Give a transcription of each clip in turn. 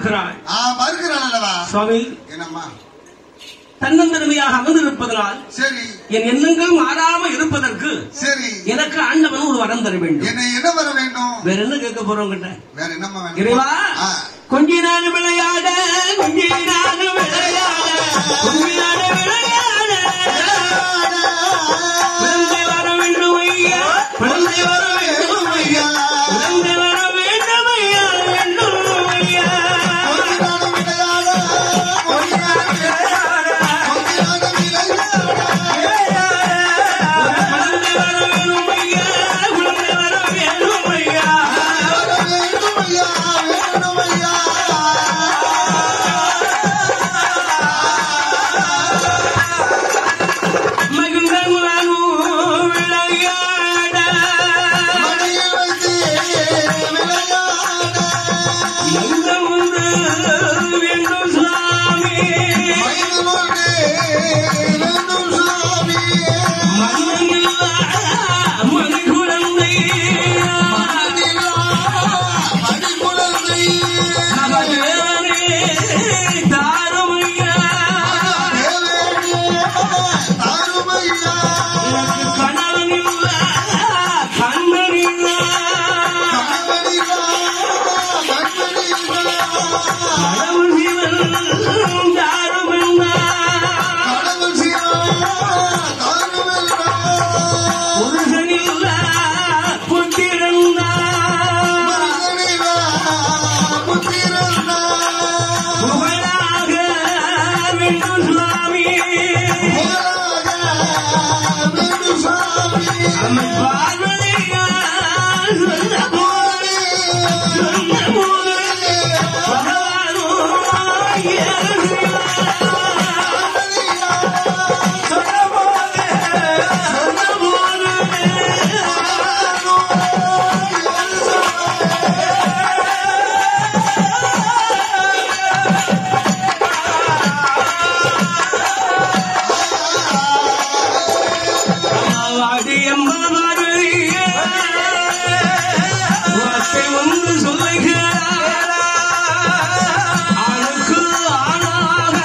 மறுக்கிறாள் ஆ மறுக்கிறாள் அல்லவா சுவாமி என்னம்மா தன்னந்தனிமையாக அமர்ந்திருப்பதனால் சரி என் எண்ணங்கள் மாறாம இருப்பதற்கு சரி எனக்கு ஆண்டவன் ஒரு வரம் தர வேண்டும் என்ன என்ன வர வேண்டும் வேற என்ன கேட்க போறோம் கிட்ட வேற என்னம்மா வேணும் இறைவா ஆ, கொஞ்ச நாள் விளையாட கொஞ்ச நாள் விளையாட கொஞ்ச நாள் விளையாட குழந்தை வர வேண்டும் ஐயா குழந்தை வர வேண்டும் ஐயா குழந்தை வர வேண்டும் ஐயா வேண்டும் ஐயா கொஞ்ச நாள் விளையாட, கொஞ்ச நாள் விளையாட, கொஞ்ச நாள் விளையாட. குழந்தை வர வேண்டும் ஐயா குழந்தை வர வேண்டும் ஐயா வர வேண்டும் ஐயா, வேண்டும் ஐயா. மகிழ்ந்த மனு விளையாட மடியில் வைத்து விளையாட. எங்க ஒன்று வேண்டும் சுவாமி வயது கொண்டு வேண்டும் சுவாமி. மண்ணில்லா மணி குழந்தை மண்ணிலா மடிக்குழந்தை. நமதேவனே தாருமையா தேவேனே, தாருமையா. எனக்கு கணவனில்லா கண்ணனில்லா கணவனிலா, மன்னனிலா. கடவுள் சிவன் தாருமென்னா கடவுள் சிவா, தாருமெல்லா. புருஷனில்லா புத்திரந்தா மனிதனிலா, புத்திரனா. புகழாக வேண்டும் சுவாமி போராக வேண்டும் சுவாமி. அம்மை பார்வதியா சொன்ன போது சொன்ன போது பகவானோ ஏறுகிறார். சொன்ன போது சொன்ன போது அடியம்மா பார்வதியே வார்த்தை ஒன்று சொல்லுகிறார் ஆணுக்கு ஆணாக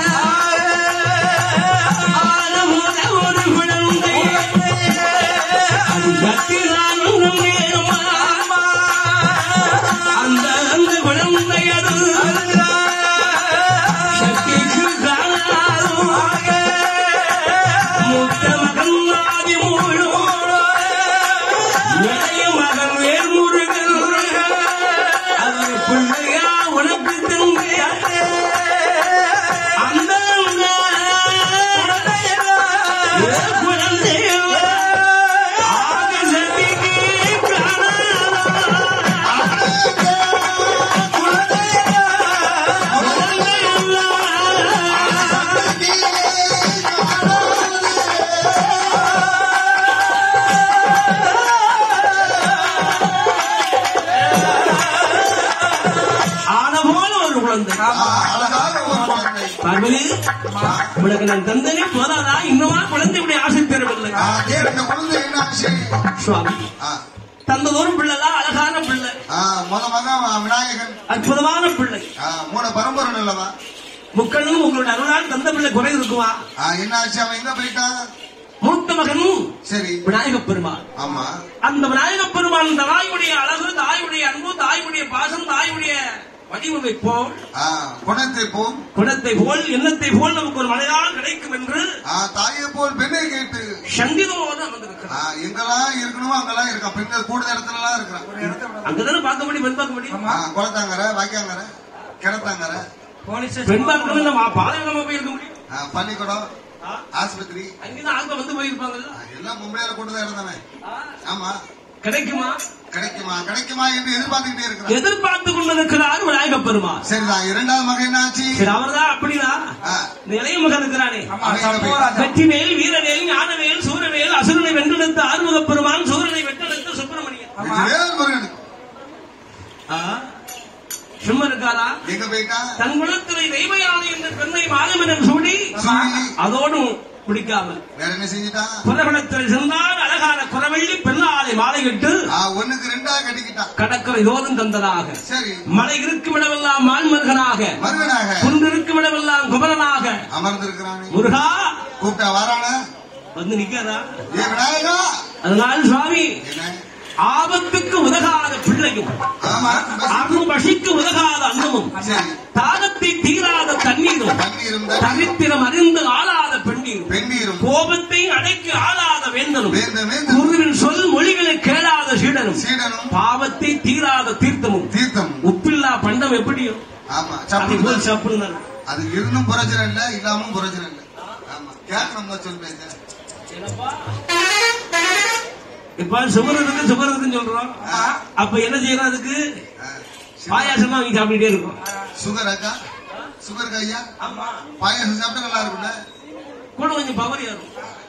ஆனமுத ஒரு குழந்தை அது சத்திரானந்த நேரமா அந்த அந்த குழந்தை அது சக்திக்கு காணாதோ முத்த மகன் ஆதி மூழோ இளைய மகன் வேல்முருகன் அவர் பிள்ளையா உனக்கு தந்தையா அந்த குழந்தையா ஆக சக்திக்கு ஆன போல ஒரு குழந்தை அழகாக ஒரு குழந்தை. பார்வதி உனக்கு நான் தந்தனே போதாதா இன்னுமா குழந்தையுடைய ஆசை பெறவில்லை ஆ, தேர் இந்த குழந்தை என்ன ஆச்சு சுவாமி ஆ, தந்ததோறும் பிள்ளைதான் அழகான பிள்ளை ஆ, முத மகன் விநாயகன் அற்புதமான பிள்ளை ஆ, மூணு பரம்பரை இல்லவா முக்கண்ணும் உங்களுடைய அருளால் தந்த பிள்ளை குறை இருக்குமா ஆ, என்ன ஆச்சு அவன் எங்க போயிட்டான் மூத்த மகனும் சரி விநாயகப் பெருமாள் ஆமா அந்த விநாயகப் பெருமான் தாயுடைய அழகு தாயுடைய அன்பு தாயுடைய பாசம் தாயுடைய வடிவமை போல் ஆ, குணத்தை போல் குணத்தை போல் எண்ணத்தை போல் நமக்கு ஒரு மலையால் கிடைக்கும் என்று ஆ, தாயை போல் பெண்ணை கேட்டு சங்கீதமோடு ஆ, அமர்ந்திருக்கிறார் எங்கெல்லாம் இருக்கணுமோ அங்கெல்லாம் இருக்கான் பெண்கள் கூடுத இடத்துல எல்லாம் இருக்கிறான் அங்கதானே பார்க்க முடியும் பெண் பார்க்க முடியும் ஆ, குளத்தாங்கரை வாய்க்காங்கரை கிணத்தாங்கரை பெண் பார்க்கணும் நம்ம பாதையில் நம்ம போய் இருக்க முடியும் ஆ, பள்ளிக்கூடம் ஆ? ஆஸ்பத்திரி அங்கதான் ஆங்க வந்து போயிருப்பாங்கல்ல ஆ, எல்லாம் மும்பையில கூடுத இடம் தானே ஆ? ஆமா கிடைக்குமா கிடைக்குமா கிடைக்குமா என்று எதிர்பார்த்துக்கிட்டே இருக்கிறான் எதிர்பார்த்து கொண்டிருக்கிறார் விநாயகப் பெருமாள் சரிதான் இரண்டாவது மகன் என்னாச்சு சரி அவர்தான் அப்படின்னா ஆ, இந்த இளைய மகன் இருக்கிறானே அவன் எங்க போய்- வெற்றிவேல் வீரவேல் ஞானவேல் சூரவேல் அசுரனை வென்றெடுத்த ஆறுமுகப் பெருமான் சூரனை வென்றெடுத்த சுப்பிரமணியன் இது வேறு முருகனுக்கு ஆ? சும்மா இருக்காரா எங்க போயிட்டான் தன் குலத்திலே தெய்வயானை என்ற பெண்ணை மாதவனம் சூடி சூடி. அதோடும் பிடிக்காம வேற என்ன செஞ்சுட்டான் புறவனத்தில் சென்றால் அழகான குறவள்ளி பெண்ணாலை மாலையிட்டு ஆ, ஒண்ணுக்கு ரெண்டா கட்டிக்கிட்டான் கடற்கரை தோறும் தந்ததாக சரி மலை இருக்கும் இடமெல்லாம் மான்மருகனாக மருகனாக குன்று இருக்கும் இடமெல்லாம் குமரனாக அமர்ந்திருக்கிறானே முருகா கூப்பிட்டா வரானா வந்து நிக்கிறா ஏ விநாயகா அதனால் சுவாமி என்ன ஆபத்துக்கு உதகாத பிள்ளையும் ஆமா அருள் பசிக்கு உதகாத அன்னமும் சரி தாகத்தை தீராத தண்ணீரும் தண்ணீரும் தரித்திரம் அறிந்து ஆளாத பெண்ணீரும் பெண்ணீரும் கோபத்தை அடக்கி ஆளாத வேந்தனும் வேந்த வேந்த குருவின் சொல் மொழிகளை கேளாத சீடனும் சீடனும் பாவத்தை தீராத தீர்த்தமும் தீர்த்தம் உப்பில்லா பண்டம் எப்படியோ ஆமா அதை சப்பு போல் சப்புன்னு அது இருந்தும் பிரச்சனை இல்ல இல்லாமும் பிரச்சனை இல்ல ஆமா கேட்கணும்ல சொல் பேச இப்ப சுகர் இருக்கு சுகர் இருக்குன்னு சொல்றோம் அப்ப என்ன செய்யறோம் அதுக்கு பாயாசமா வாங்கி சாப்பிட்டுட்டே இருக்கும் சுகர் அக்கா சுகர் ஐயா பாயாசம் சாப்பிட்டா நல்லா இருக்கும்ல கூட கொஞ்சம் பவர் ஏறும்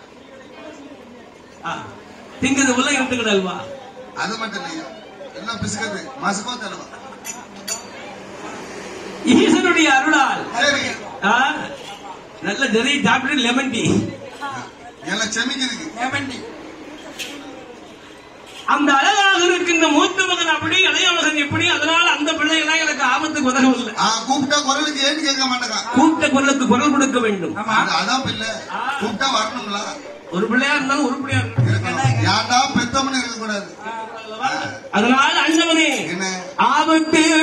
ஆ, திங்கிறது உள்ள விட்டுக்கிட அல்வா அது மட்டும் இல்லையா எல்லாம் பிசுக்கிறது மசுக்கோ தருவா ஈசனுடைய அருளால் சரி ஆ, நல்ல நிறைய சாப்பிட்டு லெமன் டீ எல்லாம் செமிக்கிறதுக்கு அந்த அழகாக இருக்கின்ற மூத்த மகன் அப்படி இளைய மகன் எப்படி அதனால அந்த பிள்ளைகளாம் எனக்கு ஆபத்துக்கு உதவவில்லை ஆ கூப்பிட்டா குரலுக்கு ஏன்னு கேட்க மாட்டேங்கான் கூப்பிட்ட குரலுக்கு குரல் கொடுக்க வேண்டும் அது- அதான் பிள்ளை கூப்பிட்டா வரணும்ல ஒரு பிள்ளையா இருந்தாலும் ஒரு பிள்ளையா இருக்கணும். இருக்கணும் யார்டா பெத்தவனு இருக்க கூடாது அதனால் அண்ணவனே என்ன ஆபத்து